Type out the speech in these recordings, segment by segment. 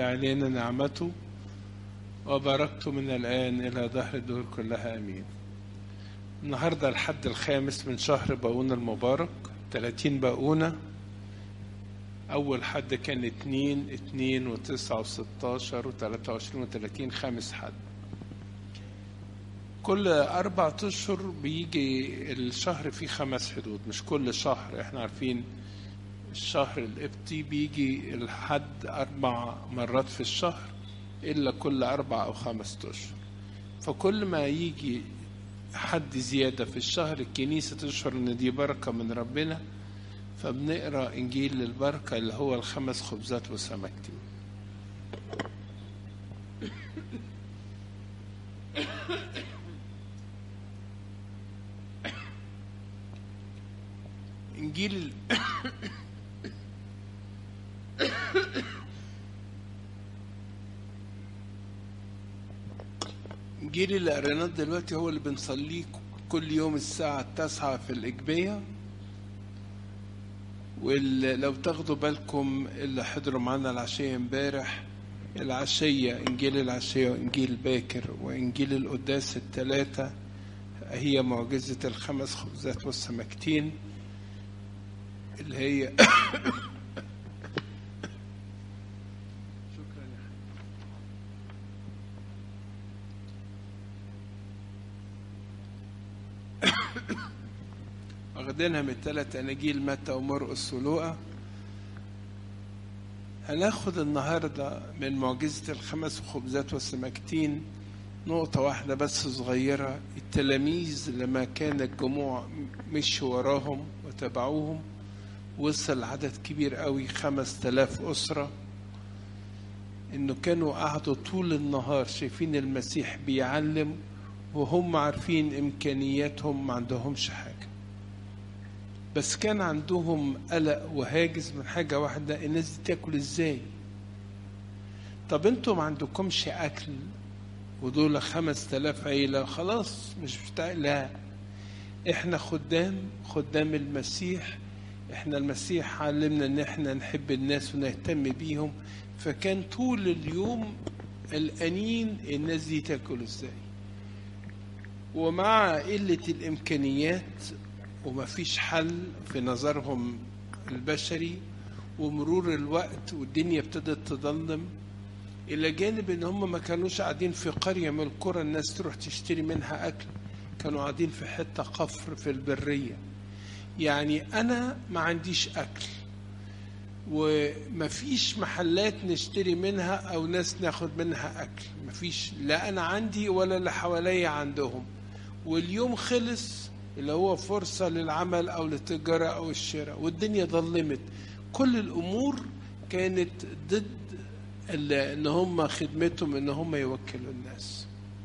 تحل علينا نعمته وباركته من الآن إلى ظهر الدهور كلها أمين النهاردة الحد الخامس من شهر باؤون المبارك 30 باؤونة أول حد كان اتنين اتنين وتسعة وستاشر وتلاتة وعشرين وتلاتين خامس حد كل أربع أشهر بيجي الشهر فيه خمس حدود مش كل شهر احنا عارفين الشهر القبطي بيجي الحد أربع مرات في الشهر إلا كل أربع أو خمس أشهر فكل ما يجي حد زيادة في الشهر الكنيسة تشعر إن دي بركة من ربنا فبنقرأ إنجيل للبركة اللي هو الخمس خبزات وسمكتين إنجيل إنجيل اللي قريناه دلوقتي هو اللي بنصليه كل يوم الساعة التاسعة في الإجبية ولو تاخدوا بالكم اللي حضروا معانا العشية امبارح العشية إنجيل العشية وإنجيل باكر وإنجيل القداس الثلاثة هي معجزة الخمس خبزات والسمكتين اللي هي شكرا يا واخدينها من ثلاث اناجيل متى ومرقس ولوقا هناخد النهارده من معجزه الخمس خبزات والسمكتين نقطة واحدة بس صغيرة التلاميذ لما كان الجموع مشوا وراهم وتبعوهم وصل عدد كبير قوي خمس تلاف أسرة إنه كانوا قعدوا طول النهار شايفين المسيح بيعلم وهم عارفين إمكانياتهم ما عندهمش حاجة بس كان عندهم قلق وهاجس من حاجة واحدة الناس دي تاكل ازاي طب انتوا ما عندكمش اكل ودول خمس تلاف عيلة خلاص مش بتاع لا احنا خدام خدام المسيح احنا المسيح علمنا ان احنا نحب الناس ونهتم بيهم فكان طول اليوم الانين الناس دي تاكل ازاي ومع قلة الامكانيات ومفيش حل في نظرهم البشري ومرور الوقت والدنيا ابتدت تظلم إلى جانب إن هم ما كانوش قاعدين في قرية من القرى الناس تروح تشتري منها أكل كانوا قاعدين في حتة قفر في البرية يعني أنا ما عنديش أكل ومفيش محلات نشتري منها أو ناس ناخد منها أكل مفيش لا أنا عندي ولا اللي حواليا عندهم واليوم خلص اللي هو فرصة للعمل أو للتجارة أو الشراء والدنيا ظلمت كل الأمور كانت ضد إن هم خدمتهم إن هم يوكلوا الناس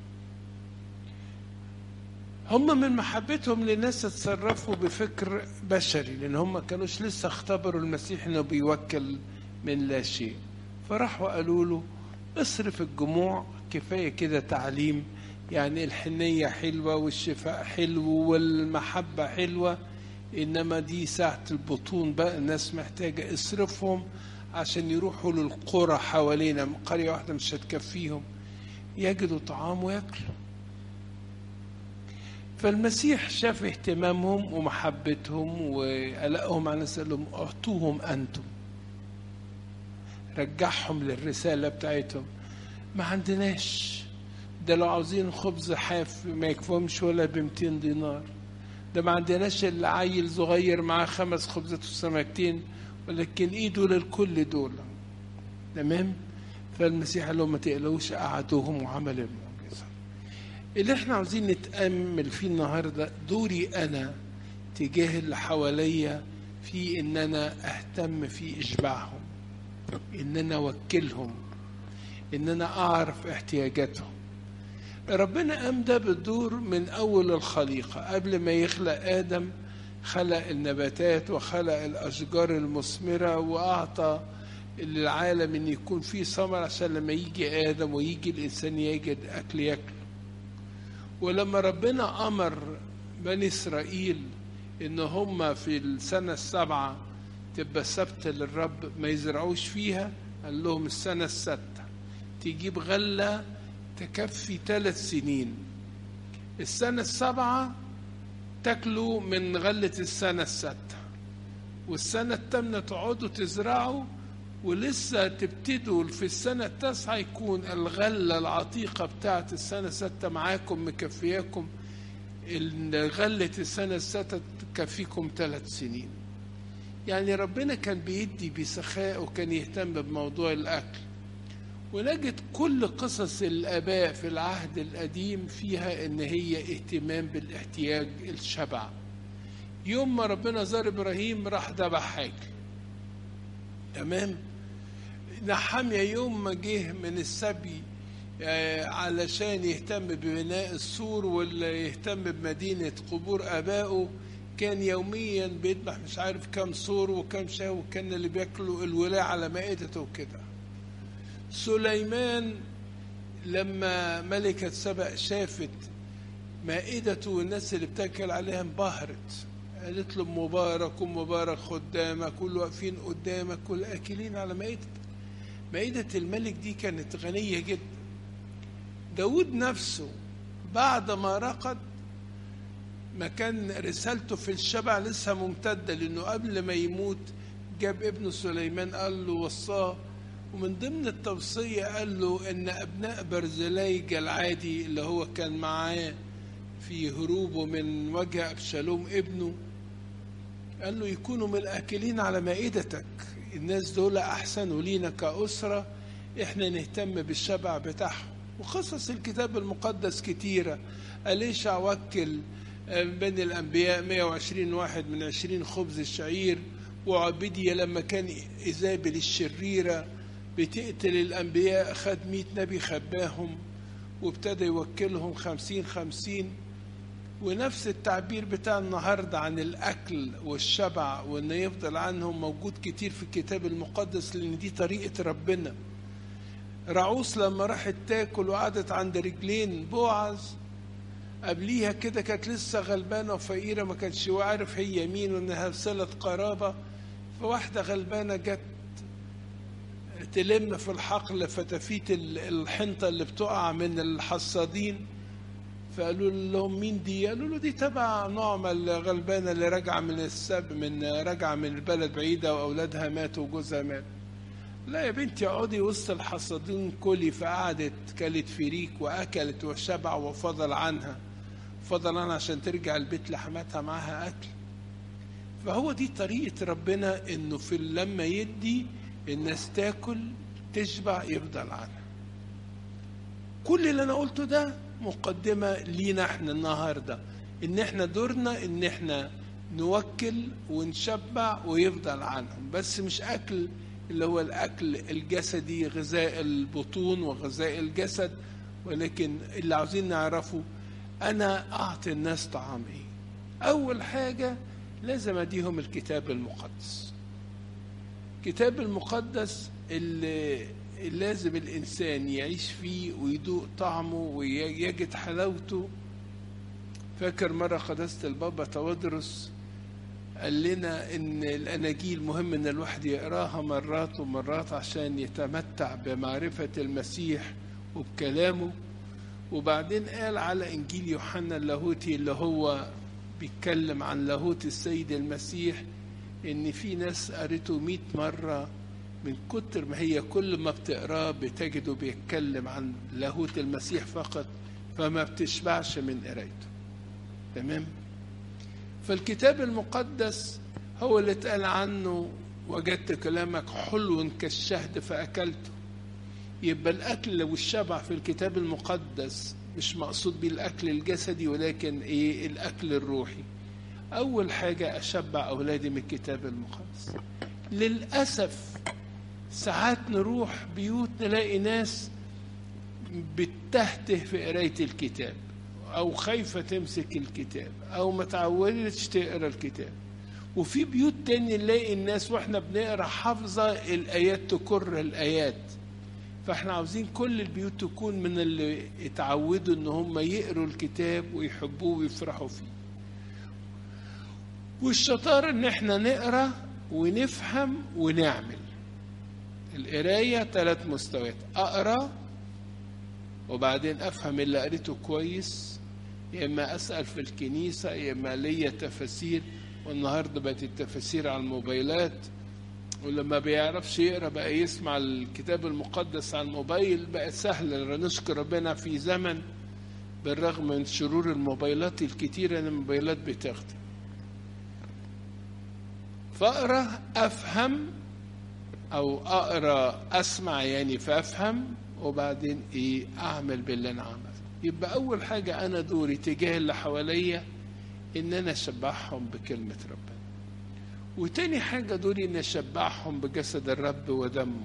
هم من محبتهم للناس اتصرفوا بفكر بشري لأن هم كانوش لسه اختبروا المسيح إنه بيوكل من لا شيء فراحوا قالوا له اصرف الجموع كفاية كده تعليم يعني الحنية حلوة والشفاء حلو والمحبة حلوة إنما دي ساعة البطون بقى الناس محتاجة اصرفهم عشان يروحوا للقرى حوالينا قرية واحدة مش هتكفيهم يجدوا طعام وياكلوا فالمسيح شاف اهتمامهم ومحبتهم وقلقهم على لهم اعطوهم انتم رجعهم للرسالة بتاعتهم ما عندناش ده لو عاوزين خبز حاف ما يكفهمش ولا ب 200 دينار ده ما عندناش الا عيل صغير معاه خمس خبزات وسمكتين ولكن ايده للكل دول تمام فالمسيح قال لهم ما تقلقوش قعدوهم وعمل المعجزه اللي احنا عاوزين نتامل فيه النهارده دوري انا تجاه اللي حواليا في ان انا اهتم في اشباعهم ان انا اوكلهم ان انا اعرف احتياجاتهم ربنا قام ده بالدور من أول الخليقة قبل ما يخلق آدم خلق النباتات وخلق الأشجار المثمرة وأعطى للعالم أن يكون فيه ثمر عشان لما يجي آدم ويجي الإنسان يجد أكل ياكله ولما ربنا أمر بني إسرائيل إن هم في السنة السابعة تبقى سبت للرب ما يزرعوش فيها قال لهم السنة الستة تجيب غلة تكفي ثلاث سنين السنة السابعة تاكلوا من غلة السنة الستة والسنة الثامنة تقعدوا تزرعوا ولسه تبتدوا في السنة التاسعة يكون الغلة العتيقة بتاعت السنة الستة معاكم مكفياكم غلة السنة الستة تكفيكم ثلاث سنين يعني ربنا كان بيدي بسخاء وكان يهتم بموضوع الأكل ونجد كل قصص الآباء في العهد القديم فيها إن هي اهتمام بالاحتياج الشبع يوم ما ربنا زار إبراهيم راح ذبح حاجة تمام نحميا يوم ما جه من السبي علشان يهتم ببناء السور ولا يهتم بمدينة قبور آبائه كان يوميا بيذبح مش عارف كم سور وكم شاه وكان اللي بياكلوا الولاء على مائدته وكده سليمان لما ملكة سبأ شافت مائدته والناس اللي بتاكل عليها انبهرت قالت له مبارك ومبارك خدامك كل واقفين قدامك كل اكلين على مائدتك مائدة الملك دي كانت غنية جدا داود نفسه بعد ما رقد ما كان رسالته في الشبع لسه ممتدة لأنه قبل ما يموت جاب ابنه سليمان قال له وصاه ومن ضمن التوصية قال له إن أبناء برزلاي العادي اللي هو كان معاه في هروبه من وجه أبشالوم ابنه قال له يكونوا من الآكلين على مائدتك الناس دول أحسنوا لينا كأسرة إحنا نهتم بالشبع بتاعهم وقصص الكتاب المقدس كتيرة أليشع وكل بين الأنبياء 120 واحد من 20 خبز الشعير وعبيدية لما كان إيزابل الشريرة بتقتل الأنبياء خد 100 نبي خباهم وابتدى يوكلهم خمسين خمسين ونفس التعبير بتاع النهاردة عن الأكل والشبع وإن يفضل عنهم موجود كتير في الكتاب المقدس لأن دي طريقة ربنا رعوس لما راحت تاكل وقعدت عند رجلين بوعز قبليها كده كانت لسه غلبانة وفقيرة ما كانش عارف هي مين وإنها صلة قرابة فواحدة غلبانة جت تلم في الحقل فتفيت الحنطة اللي بتقع من الحصادين فقالوا لهم مين دي؟ قالوا له دي تبع نعمة الغلبانة اللي راجعة من السب من راجعة من البلد بعيدة وأولادها ماتوا وجوزها مات. لا يا بنتي اقعدي وسط الحصادين كلي فقعدت كلت فريك وأكلت وشبع وفضل عنها. فضل عنها عشان ترجع البيت لحماتها معاها أكل. فهو دي طريقة ربنا إنه في لما يدي الناس تاكل تشبع يفضل عنها. كل اللي أنا قلته ده مقدمة لينا احنا النهاردة ان احنا دورنا ان احنا نوكل ونشبع ويفضل عنهم بس مش اكل اللي هو الاكل الجسدي غذاء البطون وغذاء الجسد ولكن اللي عاوزين نعرفه انا اعطي الناس طعام ايه اول حاجة لازم اديهم الكتاب المقدس الكتاب المقدس اللي لازم الإنسان يعيش فيه ويدوق طعمه ويجد حلاوته فاكر مرة قداسة البابا توادرس قال لنا إن الأناجيل مهم إن الواحد يقراها مرات ومرات عشان يتمتع بمعرفة المسيح وبكلامه وبعدين قال على إنجيل يوحنا اللاهوتي اللي هو بيتكلم عن لاهوت السيد المسيح إن في ناس قريته مئة مرة من كتر ما هي كل ما بتقراه بتجده بيتكلم عن لاهوت المسيح فقط فما بتشبعش من قرايته تمام فالكتاب المقدس هو اللي اتقال عنه وجدت كلامك حلو كالشهد فأكلته يبقى الأكل والشبع في الكتاب المقدس مش مقصود بيه الأكل الجسدي ولكن إيه الأكل الروحي أول حاجة أشبع أولادي من الكتاب المقدس للأسف ساعات نروح بيوت نلاقي ناس بتهته في قراية الكتاب أو خايفة تمسك الكتاب أو ما تعودتش تقرا الكتاب وفي بيوت تاني نلاقي الناس واحنا بنقرا حافظة الآيات تكر الآيات فاحنا عاوزين كل البيوت تكون من اللي اتعودوا ان هم يقروا الكتاب ويحبوه ويفرحوا فيه والشطارة ان احنا نقرا ونفهم ونعمل القراية ثلاث مستويات أقرأ وبعدين أفهم اللي قريته كويس يا إما أسأل في الكنيسة يا إما ليا تفاسير والنهاردة بقت التفاسير على الموبايلات ولما بيعرفش يقرا بقى يسمع الكتاب المقدس على الموبايل بقى سهل نشكر ربنا في زمن بالرغم من شرور الموبايلات الكتيرة ان الموبايلات بتخدم فاقرا افهم او اقرا اسمع يعني فافهم وبعدين ايه اعمل باللي انا عملته يبقى اول حاجه انا دوري تجاه اللي حواليا ان انا اشبعهم بكلمه ربنا وتاني حاجه دوري ان اشبعهم بجسد الرب ودمه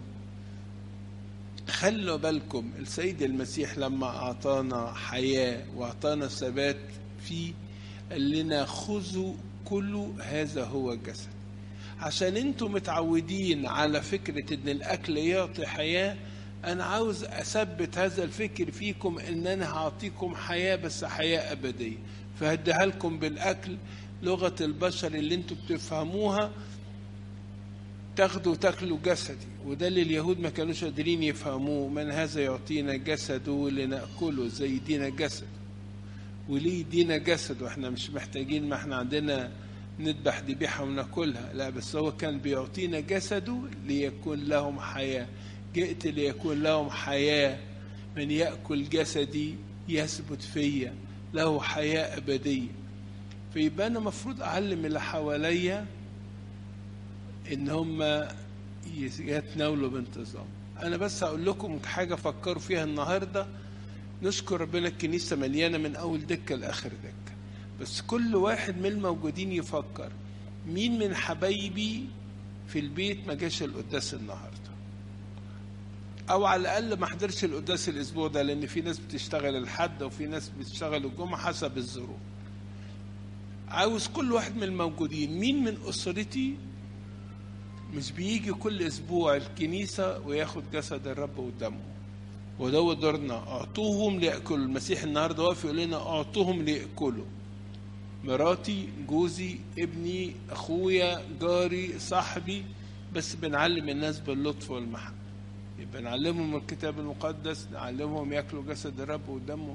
خلوا بالكم السيد المسيح لما اعطانا حياه واعطانا ثبات فيه قال لنا خذوا كل هذا هو الجسد عشان انتم متعودين على فكره ان الاكل يعطي حياه انا عاوز اثبت هذا الفكر فيكم ان انا هعطيكم حياه بس حياه ابديه فهديها لكم بالاكل لغه البشر اللي انتم بتفهموها تاخدوا تاكلوا جسدي وده اللي اليهود ما كانوش قادرين يفهموه من هذا يعطينا جسده لناكله زي يدينا جسد وليه يدينا جسد واحنا مش محتاجين ما احنا عندنا نذبح ذبيحه وناكلها لا بس هو كان بيعطينا جسده ليكون لهم حياه جئت ليكون لهم حياه من ياكل جسدي يثبت فيا له حياه ابديه فيبقى انا المفروض اعلم اللي حواليا ان هم يتناولوا بانتظام انا بس هقول لكم حاجه فكروا فيها النهارده نشكر ربنا الكنيسه مليانه من اول دكه لاخر دكه بس كل واحد من الموجودين يفكر مين من حبايبي في البيت ما جاش القداس النهارده او على الاقل ما حضرش القداس الاسبوع ده لان في ناس بتشتغل الحد وفي ناس بتشتغل الجمعه حسب الظروف عاوز كل واحد من الموجودين مين من اسرتي مش بيجي كل اسبوع الكنيسه وياخد جسد الرب ودمه وده دورنا اعطوهم لياكلوا المسيح النهارده واقف يقول لنا اعطوهم لياكلوا مراتي جوزي ابني اخويا جاري صاحبي بس بنعلم الناس باللطف والمحبه يبقى نعلمهم الكتاب المقدس نعلمهم ياكلوا جسد الرب ودمه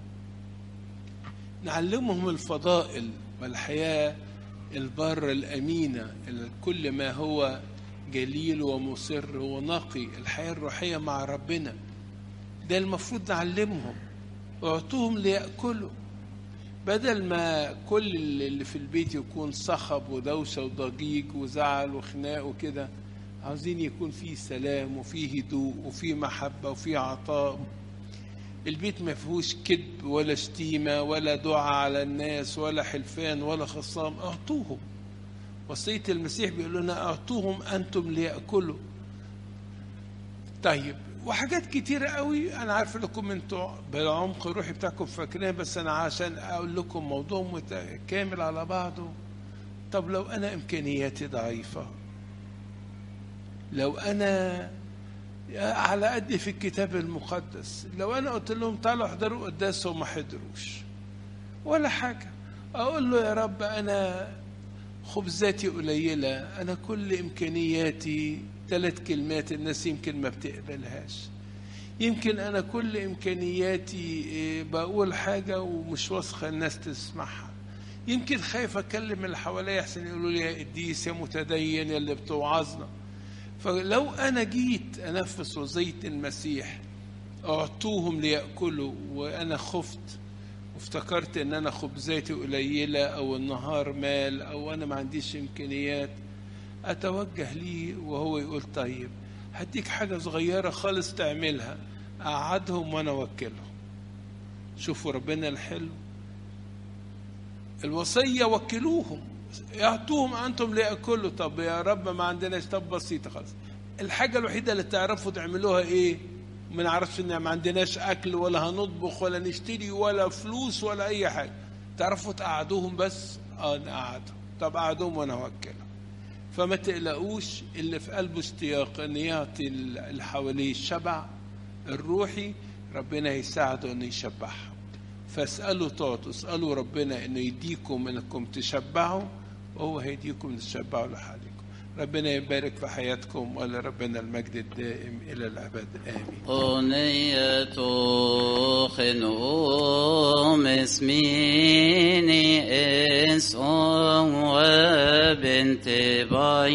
نعلمهم الفضائل والحياه البر الامينه كل ما هو جليل ومصر ونقي الحياه الروحيه مع ربنا ده المفروض نعلمهم اعطوهم ليأكلوا بدل ما كل اللي في البيت يكون صخب ودوشة وضجيج وزعل وخناق وكده عاوزين يكون فيه سلام وفيه هدوء وفيه محبة وفيه عطاء البيت ما فيهوش كذب ولا شتيمة ولا دعاء على الناس ولا حلفان ولا خصام اعطوهم وصية المسيح بيقول لنا اعطوهم انتم ليأكلوا طيب وحاجات كتيرة قوي أنا عارف لكم أنتوا بالعمق الروحي بتاعكم فاكرين بس أنا عشان أقول لكم موضوع كامل على بعضه طب لو أنا إمكانياتي ضعيفة لو أنا على قد في الكتاب المقدس لو أنا قلت لهم تعالوا احضروا قداس وما حضروش ولا حاجة أقول له يا رب أنا خبزاتي قليلة أنا كل إمكانياتي ثلاث كلمات الناس يمكن ما بتقبلهاش يمكن انا كل امكانياتي بقول حاجه ومش واثقه الناس تسمعها يمكن خايف اكلم اللي حواليا احسن يقولوا لي يا قديس يا متدين يا اللي بتوعظنا فلو انا جيت انفذ وصيه المسيح اعطوهم لياكلوا وانا خفت وافتكرت ان انا خبزاتي قليله او النهار مال او انا ما عنديش امكانيات اتوجه ليه وهو يقول طيب هديك حاجة صغيرة خالص تعملها أقعدهم وأنا أوكلهم شوفوا ربنا الحلو الوصية وكلوهم يعطوهم أنتم ليأكلوا طب يا رب ما عندناش طب بسيطة خالص الحاجة الوحيدة اللي تعرفوا تعملوها إيه ما نعرفش إن ما عندناش أكل ولا هنطبخ ولا نشتري ولا فلوس ولا أي حاجة تعرفوا تقعدوهم بس اه نقعدهم طب قعدوهم وأنا أوكلهم فما تقلقوش اللي في قلبه اشتياق ان يعطي اللي حواليه الشبع الروحي ربنا يساعده انه يشبعهم فاسالوا تعطوا اسالوا ربنا انه يديكم انكم تشبعوا وهو هيديكم تشبعوا لحالكم ربنا يبارك في حياتكم ولربنا المجد الدائم إلى الأبد آمين أغنية خنوم اسميني اسم وبنت باي